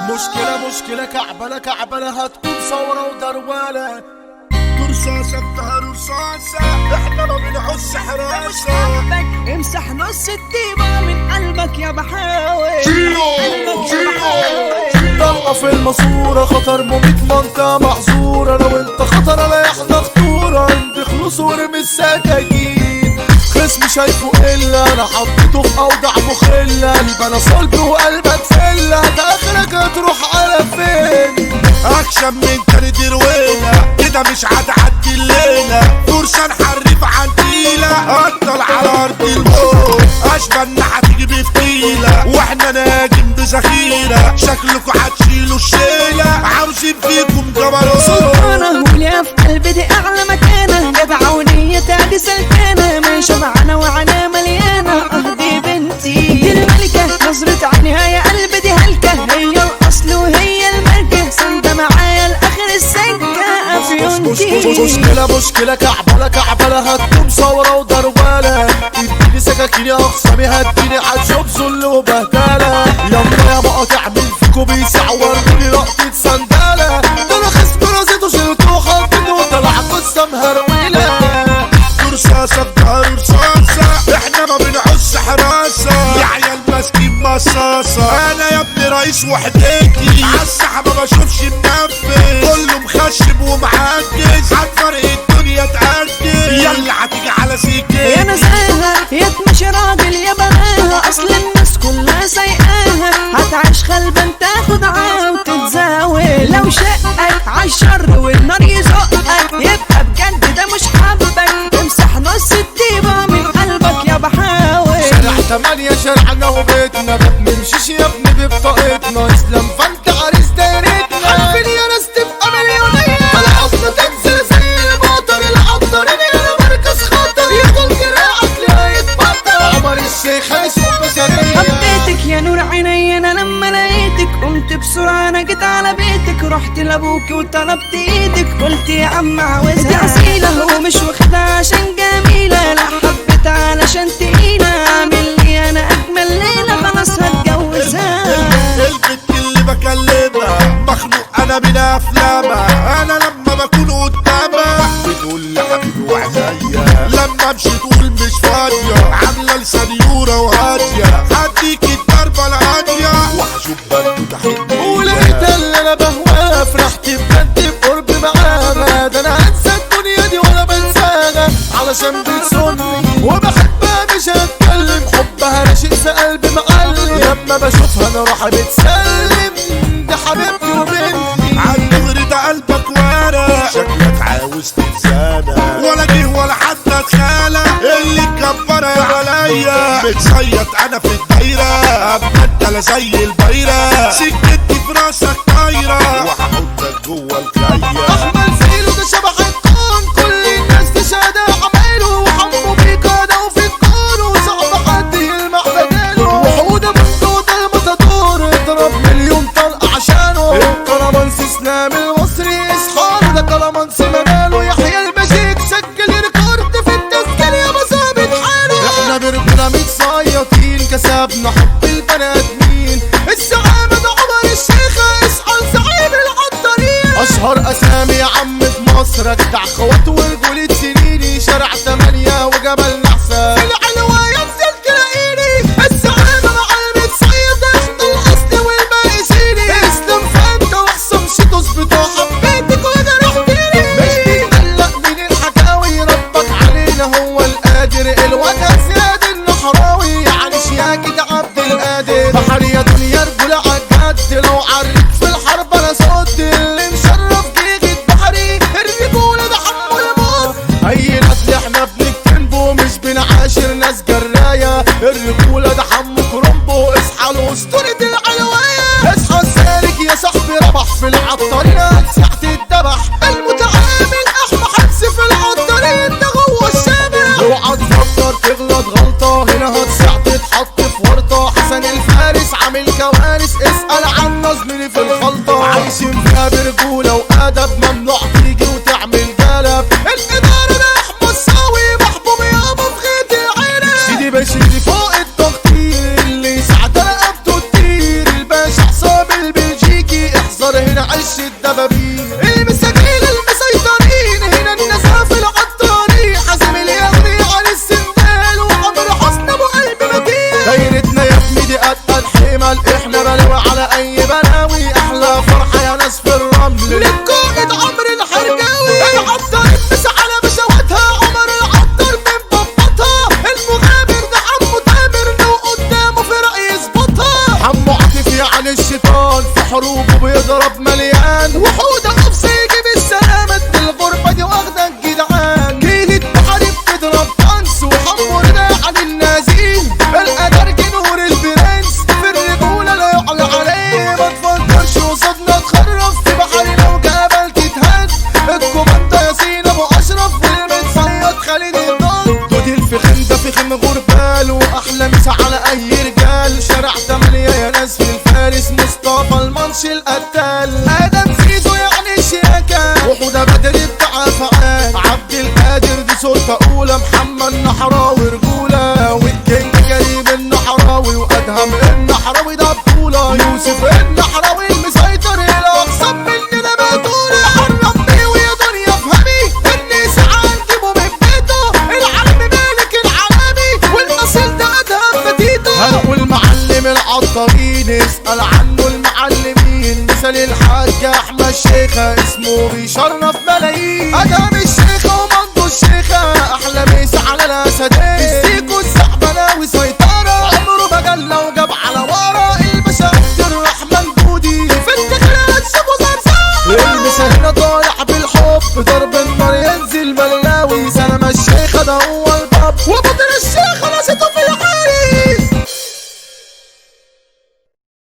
مشكلة مشكلة كعبلة كعبلة هتكون ثورة ودروالة رصاصة بتاع رصاصة احنا ما بنحس حراسة قلبك امسح نص الطيبة من قلبك يا بحاول قلبك يا بحاول طلقة في الماسورة خطر مميت منطقة محظورة لو انت خطر لا يحظى خطورة عندي خلوص ورمي السكاكين خصمي شايفه إلا أنا حطيته في أوضع مخلة قلب أنا صلب وقلبك فلة ده آخرك هتروح على فين اكشن من تاني درويلة كده مش هتعدي الليلة فرصة نحرف عن تقيلة اطل على ارض الموت اشبه ان هتيجي بفتيلة واحنا ناجم بذخيرة شكلكوا هتشيلوا الشيلة عاوزين فيكم جبروت انا هوليا في قلبي دي اعلى مكانه جدع ونيتها دي سلكانه ماشيه معانا وعنا مليانه اه دي بنتي دي الملكه نظرة عينها يا قلبي دي هلكه هي الاصل وهي الملكه سندة معايا لاخر السكه افيونتي مشكلة مشكلة كعبلة كعبلة هتكون ثورة ودروالة اديني سكاكين يا اخصامي هديني هتشوف ذل وبهدلة يلا يا بقى تعمل فيكو بيسع وروني لقطة سندالة ده انا خصم راسيته شلته وحطيته وطلع قصة مهرولة رصاصة بتاع رصاصة احنا ما بنعوز حراسة يا عيال ماسكين مصاصة انا يا ابني رئيس وحدتي عالساحة ما بشوفش منفذ كله مخشب ومعجز عالفرق الدنيا تأجل يلا هتيجي على سكتي يا نساها يا تمشي راجل يا بناها اصل الناس كلها سايقاها هتعيش خلبا تاخد عام وتتزاول لو شقك عالشر والنار يزقك يبقى بجد ده مش حبك امسح نص الطيبة من قلبك يا بحاول شارع تمانية شارعنا وبيتنا ما بنمشيش يا ابني ببطاقتنا اسلام فانت عريس دايرتنا عارفين يا ناس تبقى مليونية العظمة تنزل زي المطر العطارين انا مركز خطر ياخد دراعك لا يتبطل عمر الشيخ هيسوق بشرية حبيتك يا نور عيني انا لما لقيتك قمت بسرعة انا جيت على بيتك رحت لابوك وطلبت ايدك قلت يا عم عاوزها دي اصيلة ومش واخدها عشان جميلة لا حبيتها علشان تقيلة اعمل لي انا اجمل ليلة خلاص هتجوزها البت اللي بكلمها مخنوق انا من افلامها انا لما بكون قدامها بتقول لي حبيبي وعينيا لما امشي تقول مش فاضيه عامله لسنيوره وهاديه هديك الضربه الهاديه وهشوف بنت تحبني ولقيت اللي انا بهواها فرحت بجد بقرب معاها ده انا هنسى الدنيا دي ولا بنساها علشان بتصوني وبحبها مش هتكلم حبها راشق في قلبي معلم لما بشوفها انا راح بتسلم دي حبيبتي وبنتي عالدغري ده قلبك ورق شكلك عاوز تتزانق ولا جه ولا حتى اتخانق اللي كبر يا وليا متصيط انا في الدايره ابدله زي البايره سكتي في راسك طايره وهحطك جوه الكايه احمد فيلو ده شبح الكون كل الناس تشهد عمايله وحمو بيقاده وفي الكون وصعب حد يلمع بداله وحوده ممدودة المتدور اضرب مليون طلقة عشانه الكرمانس اسلام المصري اصحابه ده كرمانس مناله يحيى البشيك سجل ريكورد في التسجيل يا مصابة حاله احنا برجولة متصيطين كسبنا حب البني ادمين الزعامة ده عمر الشيخة اسأل زعيم العطارين اشهر اسامي يا عم في مصر اجدع خوات ورجولة سنيني شارع تمانية وجبل نحسة في العلوة ينزل تلاقيني الزعامة مع المتصيد اخد الاصل والباقي شيلي اسلم فانت واحسن شيتوس بتوع حبيتك وجرحتني مش بيقلق من الحكاوي ربك علينا هو القادر الوجه زياد النحراوي يعني شياكة عبد القادر بحر يا دنيا رجولة عالجد لو عريت في الحرب انا صوت اللي مشرف جيجة بحري الرجولة ده حمو الموت اي نسل احنا بنكتنبه مش بنعاشر ناس جراية الرجولة ده حمو كرومبو اصحى لأسطورة العلوية اصحى السالك يا صاحبي ربح في العطارين ساعة الدبح المتعامل احمى حدس في العطارين ده جوه الشارع اوعى تفكر تغلط غلطة هنا هتسع تتحط في ورطة حسن الفارس عامل كوارث اسأل عن نظمي في الخلطة عايشين فيها برجولة وأدب ممنوع تيجي وتعمل جلب الإدارة ده أحمد الصاوي محبوب يابا في غيط العيلة سيدي بشيدي فوق التقدير اللي ساعة رقبته تطير الباشا حسام البلجيكي دايرتنا يا ابني دي اتقل حمل احنا بلوى على اي بلاوي احلى فرحه يا ناس في الرمل للكومة عمر الحرجاوي العطار الناس على بشواتها عمر العطار من بطتها المغامر ده عمو تامر لو قدامه في رأي يظبطها حمو عاطفي عن الشيطان في حروبه بيضرب مليان وحوده نفسه يجيب السلامة الغربة دي واخدة الجدعان جيلة محارب تضرب طنس وحمو رضا عن النازين القدر نور البرنس في الرجولة لا يعلى عليه ما تفكرش قصادنا تخرف في بحر لو جبل تتهز الكوماندا ياسين ابو اشرف والمتصيد خالد الضال دودي الفخم ده فخم غربال واحلى مسا على اي رجال شارع تمانية يا ناس في الفارس مصطفى المنش القتال ادم زيزو يعني الشياكة وحودة بدر بتاع فعال عبد القادر دي سلطة اولى محمد نحراوي رجولة والكينج كريم النحراوي وادهم النحراوي ده بطولة يوسف النحراوي المسيطر الاقسم مننا بطولة حرم بيه ويا دنيا افهمي الناس عندي من بيته العلم مالك العالمي والنصيل ده ادهم فتيته هنقول معلم العطارين اسأل عنه المعلمين مثال الحاج احمد شيخة اسمه بيشرف ملايين ادهم الشيخة ومنضو الشيخة احلى مسا على الاسدين السيكو الزعبلاوي سيطرة عمره ما جل وجل